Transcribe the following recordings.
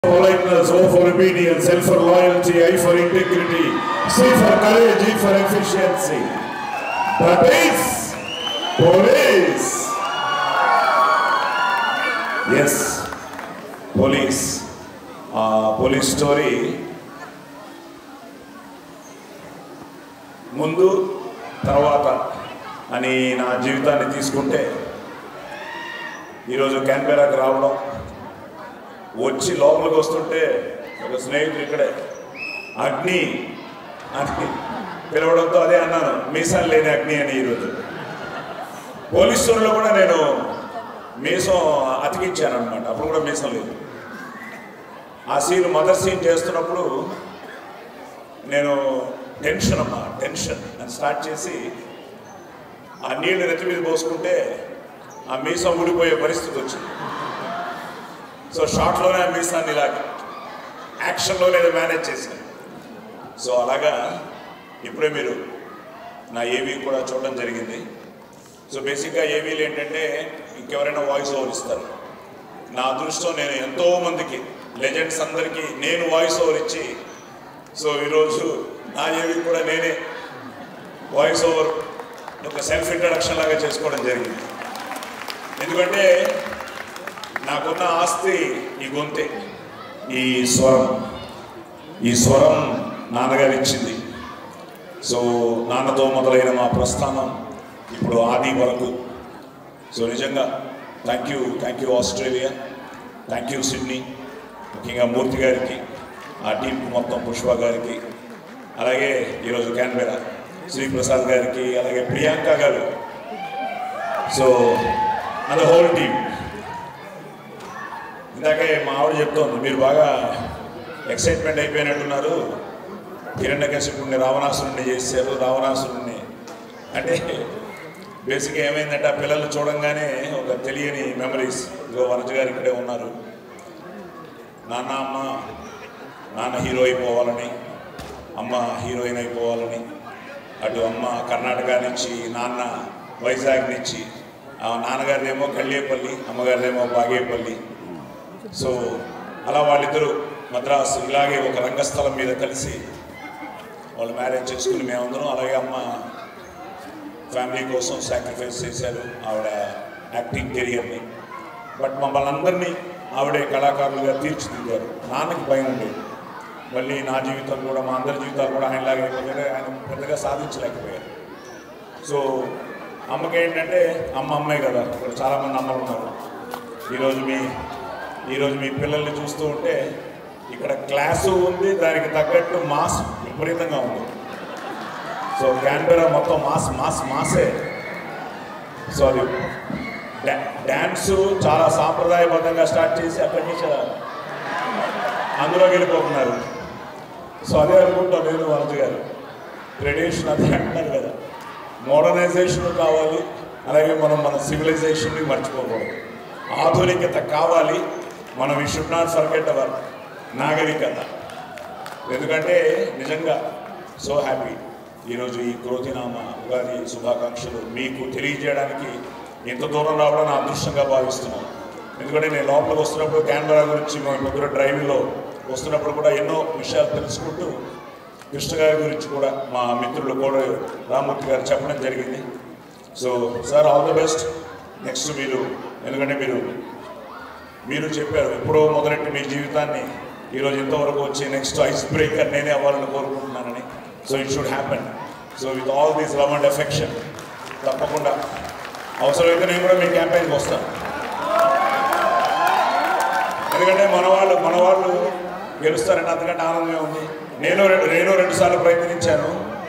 politeness, O for obedience, L for loyalty, I for integrity, C for courage, E for efficiency. That is police. Yes, police. ఆ police story ముందు తర్వాత అని నా జీవితాన్ని తీసుకుంటే ఈరోజు క్యాన్బెరాకి రావడం వచ్చి లోపలికి వస్తుంటే ఒక స్నేహితుడు ఇక్కడే అగ్ని అగ్ని పిలవడంతో అదే అన్నాను మీసాలు లేని అగ్ని అని ఈరోజు పోలీస్ స్టోరీలో కూడా నేను మీసం అతికించాను అనమాట అప్పుడు కూడా మీసం లేదు ఆ సీన్ మదర్ సీన్ చేస్తున్నప్పుడు నేను టెన్షన్ అమ్మా టెన్షన్ అని స్టార్ట్ చేసి ఆ నీళ్లు నెత్తి మీద పోసుకుంటే ఆ మీసం ఊడిపోయే పరిస్థితి వచ్చింది సో షార్ట్లోనే ఆ మీసాన్ని ఇలాగ యాక్షన్లోనే ఏదో మేనేజ్ చేశాను సో అలాగా ఇప్పుడే మీరు నా ఏవీ కూడా చూడడం జరిగింది సో బేసిక్గా ఏవీలు ఏంటంటే ఇంకెవరైనా వాయిస్ ఓవర్ ఇస్తారు నా అదృష్టం నేను ఎంతో మందికి లెజెండ్స్ అందరికీ నేను వాయిస్ ఓవర్ ఇచ్చి సో ఈరోజు నా ఏవి కూడా నేనే వాయిస్ ఓవర్ ఒక సెల్ఫ్ ఇంట్రడక్షన్ లాగా చేసుకోవడం జరిగింది ఎందుకంటే నాకున్న ఆస్తి ఈ గొంతే ఈ స్వరం ఈ స్వరం నాన్నగారు ఇచ్చింది సో నాన్నతో మొదలైన మా ప్రస్థానం ఇప్పుడు ఆది వరకు సో నిజంగా thank you thank you Australia thank you Sydney ముఖ్యంగా మూర్తి గారికి ఆ టీంకి మొత్తం పుష్ప గారికి అలాగే ఈరోజు క్యాన్బెరా శ్రీప్రసాద్ గారికి అలాగే ప్రియాంక గారు సో అండ్ హోల్ టీమ్ ఇందాకే మా ఆవిడ చెప్తోంది మీరు బాగా ఎక్సైట్మెంట్ అయిపోయినట్టున్నారు హిరణ్యకశిపుణ్ణి రావణాసురుణ్ణి చేశారు రావణాసురుణ్ణి అంటే బేసిక్గా ఏమైందంటే ఆ పిల్లలు చూడంగానే ఒక తెలియని మెమరీస్ ఇదిగో వనజ గారు ఇక్కడే ఉన్నారు నాన్న అమ్మ నాన్న హీరో అయిపోవాలని అమ్మ హీరోయిన్ అయిపోవాలని అటు అమ్మ కర్ణాటక నుంచి నాన్న వైజాగ్ నుంచి ఆ నాన్నగారిదేమో కళ్ళేపల్లి అమ్మగారిదేమో బాగేపల్లి సో అలా వాళ్ళిద్దరూ మద్రాసు ఇలాగే ఒక రంగస్థలం మీద కలిసి వాళ్ళు మ్యారేజ్ చేసుకుని మేమందరం అలాగే అమ్మ ఫ్యామిలీ కోసం సాక్రిఫైస్ చేశారు ఆవిడ యాక్టింగ్ కెరియర్ని బట్ మమ్మల్ని అందరినీ ఆవిడే కళాకారులుగా తీర్చిదిద్దారు నాన్నకి భయం ఉండేది మళ్ళీ నా జీవితం కూడా మా అందరి జీవితాలు కూడా ఆయనలాగే అయిపోతే ఆయన పెద్దగా సాధించలేకపోయారు సో అమ్మకి ఏంటంటే అమ్మ అమ్మాయి కదా ఇక్కడ చాలామంది అమ్మలు ఉన్నారు ఈరోజు మీ ఈరోజు మీ పిల్లల్ని చూస్తూ ఉంటే ఇక్కడ క్లాసు ఉంది దానికి తగ్గట్టు మాస్ విపరీతంగా ఉంది సో క్యాన్బెరా మొత్తం మాస్ మాస్ మాసే సో అది డా- డ్యాన్స్ చాలా సాంప్రదాయబద్ధంగా స్టార్ట్ చేసి అక్కడి నుంచి అందులోకి వెళ్ళిపోతున్నారు సో అదే అనుకుంటాం నేను వరద గారు ట్రెడిషన్ అదే అంటున్నారు కదా మోడర్నైజేషన్ కావాలి అలాగే మనం మన సివిలైజేషన్ని మర్చిపోకూడదు ఆధునికత కావాలి మనం ఈ షుడ్ నాట్ ఫర్గెట్ అవర్ నాగరికత ఎందుకంటే నిజంగా సో హ్యాపీ ఈరోజు ఈ క్రోతినామ ఉగాది శుభాకాంక్షలు మీకు తెలియజేయడానికి ఇంత దూరం రావడం నా అదృష్టంగా భావిస్తున్నాను ఎందుకంటే నేను లోపలికి వస్తున్నప్పుడు కెమెరా గురించి మా ముగ్గురు డ్రైవింగ్లో వస్తున్నప్పుడు కూడా ఎన్నో విషయాలు తెలుసుకుంటూ కృష్ణ గారి గురించి కూడా మా మిత్రులు కూడా రామూర్తి గారు చెప్పడం జరిగింది so sir all the best next మీరు ఎందుకంటే మీరు మీరు చెప్పారు ఎప్పుడో మొదలెట్టి మీ జీవితాన్ని ఈరోజు ఇంతవరకు వచ్చి నెక్స్ట్ ఐస్ బ్రేకర్ నేనే అవ్వాలని కోరుకుంటున్నానని so it should happen so with all these love and affection తప్పకుండా అవసరమైతే నేను కూడా మీ క్యాంపెయిన్కి వస్తాను ఎందుకంటే మన వాళ్ళు మన వాళ్ళు గెలుస్తారంటే అంతకంటే ఆనందమే ఉంది నేను రె- నేను రెండు సార్లు ప్రయత్నించాను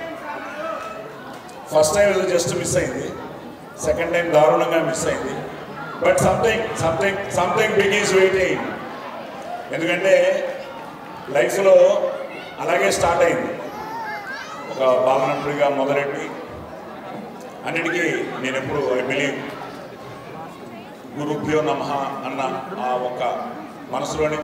ఫస్ట్ టైం ఏదో జస్ట్ మిస్ అయింది సెకండ్ టైం దారుణంగా మిస్ అయింది but something something something big is waiting ఎందుకంటే లైఫ్లో అలాగే స్టార్ట్ అయింది ఒక బాలనటుడిగా మొదలెట్టి అన్నిటికీ నేను ఎప్పుడు ఐ బిలీవ్ గురుభ్యో నమ అన్న ఆ ఒక మనసులోని